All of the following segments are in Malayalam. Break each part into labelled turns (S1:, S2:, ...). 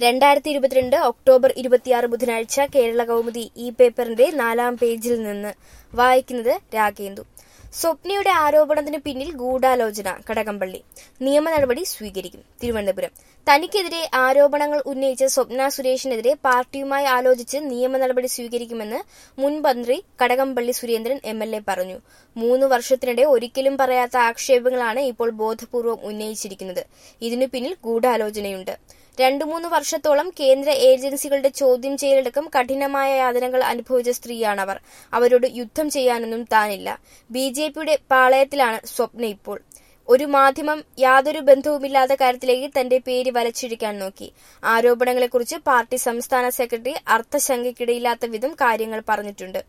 S1: രണ്ടായിരത്തി ഇരുപത്തിരണ്ട് ഒക്ടോബർ ഇരുപത്തിയാറ് ബുധനാഴ്ച കേരള കൗമുദി ഈ പേപ്പറിന്റെ നാലാം പേജിൽ നിന്ന് വായിക്കുന്നത് രാഗേന്ദു സ്വപ്നയുടെ ആരോപണത്തിന് പിന്നിൽ ഗൂഢാലോചന കടകംപള്ളി നിയമ നടപടി സ്വീകരിക്കും തിരുവനന്തപുരം തനിക്കെതിരെ ആരോപണങ്ങൾ ഉന്നയിച്ച സ്വപ്ന സുരേഷിനെതിരെ പാർട്ടിയുമായി ആലോചിച്ച് നിയമ നടപടി സ്വീകരിക്കുമെന്ന് മുൻ മന്ത്രി Kadakampally Surendran M L A പറഞ്ഞു മൂന്ന് വർഷത്തിനിടെ ഒരിക്കലും പറയാത്ത ആക്ഷേപങ്ങളാണ് ഇപ്പോൾ ബോധപൂർവം ഉന്നയിച്ചിരിക്കുന്നത് ഇതിനു പിന്നിൽ ഗൂഢാലോചനയുണ്ട് രണ്ടു മൂന്ന് വർഷത്തോളം കേന്ദ്ര ഏജൻസികളുടെ ചോദ്യം ചെയ്യലടക്കം കഠിനമായ യാതനകൾ അനുഭവിച്ച സ്ത്രീയാണവർ അവരോട് യുദ്ധം ചെയ്യാനൊന്നും താനില്ല ബി ജെ പിയുടെ പാളയത്തിലാണ് സ്വപ്ന ഇപ്പോൾ ഒരു മാധ്യമം യാതൊരു ബന്ധവുമില്ലാത്ത കാര്യത്തിലേക്ക് തന്റെ പേര് വലച്ചിഴിക്കാൻ നോക്കി ആരോപണങ്ങളെക്കുറിച്ച് പാർട്ടി സംസ്ഥാന സെക്രട്ടറി അർത്ഥശങ്കയ്ക്കിടയില്ലാത്ത വിധം കാര്യങ്ങൾ പറഞ്ഞിട്ടുണ്ട്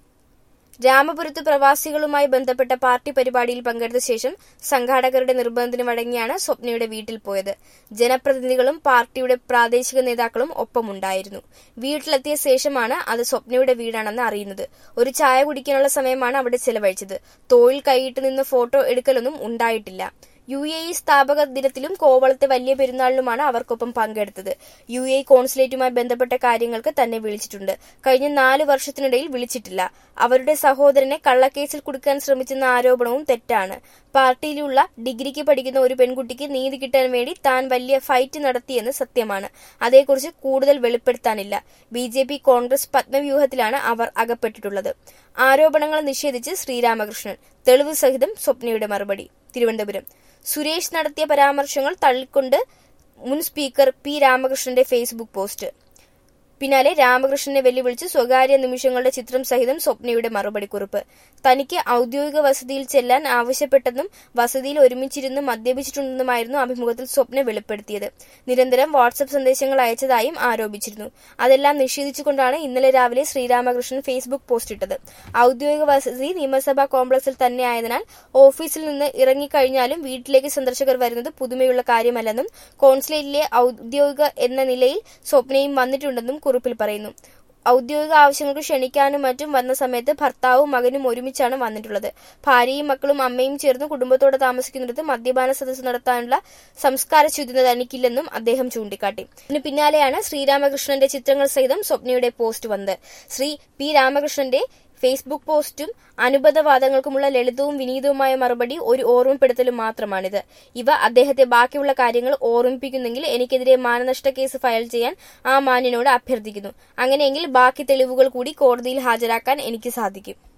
S1: രാമപുരത്ത് പ്രവാസികളുമായി ബന്ധപ്പെട്ട പാർട്ടി പരിപാടിയിൽ പങ്കെടുത്ത ശേഷം സംഘാടകരുടെ നിർബന്ധത്തിന് വഴങ്ങിയാണ് സ്വപ്നയുടെ വീട്ടിൽ പോയത് ജനപ്രതിനിധികളും പാർട്ടിയുടെ പ്രാദേശിക നേതാക്കളും ഒപ്പമുണ്ടായിരുന്നു വീട്ടിലെത്തിയ ശേഷമാണ് അത് സ്വപ്നയുടെ വീടാണെന്ന് അറിയുന്നത് ഒരു ചായ കുടിക്കാനുള്ള സമയമാണ് അവിടെ ചെലവഴിച്ചത് തോളിൽ കൈയിട്ട് നിന്ന് ഫോട്ടോ എടുക്കലൊന്നും ഉണ്ടായിട്ടില്ല യു എ ഇ സ്ഥാപക ദിനത്തിലും കോവളത്തെ വലിയ പെരുന്നാളിലുമാണ് അവർക്കൊപ്പം പങ്കെടുത്തത് യു എ കോൺസുലേറ്റുമായി ബന്ധപ്പെട്ട കാര്യങ്ങൾക്ക് തന്നെ വിളിച്ചിട്ടുണ്ട് കഴിഞ്ഞ നാല് വർഷത്തിനിടയിൽ വിളിച്ചിട്ടില്ല അവരുടെ സഹോദരനെ കള്ളക്കേസിൽ കുടുക്കാൻ ശ്രമിച്ചെന്ന ആരോപണവും തെറ്റാണ് പാർട്ടിയിലുള്ള ഡിഗ്രിക്ക് പഠിക്കുന്ന ഒരു പെൺകുട്ടിക്ക് നീതി കിട്ടാൻ വേണ്ടി താൻ വലിയ ഫൈറ്റ് നടത്തിയെന്ന് സത്യമാണ് അതേക്കുറിച്ച് കൂടുതൽ വെളിപ്പെടുത്താനില്ല ബി ജെ പി കോൺഗ്രസ് പത്മവ്യൂഹത്തിലാണ് അവർ അകപ്പെട്ടിട്ടുള്ളത് ആരോപണങ്ങൾ നിഷേധിച്ച് ശ്രീരാമകൃഷ്ണൻ തെളിവ് സഹിതം സ്വപ്നയുടെ മറുപടി തിരുവനന്തപുരം സുരേഷ് നടത്തിയ പരാമർശങ്ങൾ തള്ളിക്കൊണ്ട് മുൻ സ്പീക്കർ പി രാമകൃഷ്ണന്റെ ഫേസ്ബുക്ക് പോസ്റ്റ് പിന്നാലെ രാമകൃഷ്ണനെ വെല്ലുവിളിച്ച് സ്വകാര്യ നിമിഷങ്ങളുടെ ചിത്രം സഹിതം സ്വപ്നയുടെ മറുപടി കുറിപ്പ് തനിക്ക് ഔദ്യോഗിക വസതിയിൽ ചെല്ലാൻ ആവശ്യപ്പെട്ടെന്നും വസതിയിൽ ഒരുമിച്ചിരുന്ന് മദ്യപിച്ചിട്ടുണ്ടെന്നുമായിരുന്നു അഭിമുഖത്തിൽ സ്വപ്ന വെളിപ്പെടുത്തിയത് നിരന്തരം വാട്സപ്പ് സന്ദേശങ്ങൾ അയച്ചതായും ആരോപിച്ചിരുന്നു അതെല്ലാം നിഷേധിച്ചുകൊണ്ടാണ് ഇന്നലെ രാവിലെ ശ്രീരാമകൃഷ്ണൻ ഫേസ്ബുക്ക് പോസ്റ്റ് ഇട്ടത് ഔദ്യോഗിക വസതി നിയമസഭാ കോംപ്ലക്സിൽ തന്നെ ആയതിനാൽ ഓഫീസിൽ നിന്ന് ഇറങ്ങിക്കഴിഞ്ഞാലും വീട്ടിലേക്ക് സന്ദർശകർ വരുന്നത് പുതുമയുള്ള കാര്യമല്ലെന്നും കോൺസുലേറ്റിലെ ഔദ്യോഗിക എന്ന നിലയിൽ സ്വപ്നയും വന്നിട്ടുണ്ടെന്നും കുറിപ്പിൽ പറയുന്നു ഔദ്യോഗിക ആവശ്യങ്ങൾക്ക് ക്ഷണിക്കാനും മറ്റും വന്ന സമയത്ത് ഭർത്താവും മകനും ഒരുമിച്ചാണ് വന്നിട്ടുള്ളത് ഭാര്യയും മക്കളും അമ്മയും ചേർന്ന് കുടുംബത്തോടെ താമസിക്കുന്നിടത്ത് മദ്യപാന സദസ്സ് നടത്താനുള്ള സംസ്കാര ശുദ്ധിത തനിക്കില്ലെന്നും അദ്ദേഹം ചൂണ്ടിക്കാട്ടി ഇതിന് പിന്നാലെയാണ് ശ്രീരാമകൃഷ്ണന്റെ ചിത്രങ്ങൾ സഹിതം സ്വപ്നയുടെ പോസ്റ്റ് വന്നത് ശ്രീ പി രാമകൃഷ്ണന്റെ ഫേസ്ബുക്ക് പോസ്റ്റും അനുബന്ധവാദങ്ങൾക്കുമുള്ള ലളിതവും വിനീതവുമായ മറുപടി ഒരു ഓർമ്മപ്പെടുത്തലും മാത്രമാണിത് ഇവ അദ്ദേഹത്തെ ബാക്കിയുള്ള കാര്യങ്ങൾ ഓർമ്മിപ്പിക്കുന്നെങ്കിൽ എനിക്കെതിരെ മാനനഷ്ട കേസ് ഫയൽ ചെയ്യാൻ ആ മാന്യനോട് അഭ്യർത്ഥിക്കുന്നു അങ്ങനെയെങ്കിൽ ബാക്കി തെളിവുകൾ കൂടി കോടതിയിൽ ഹാജരാക്കാൻ എനിക്ക് സാധിക്കും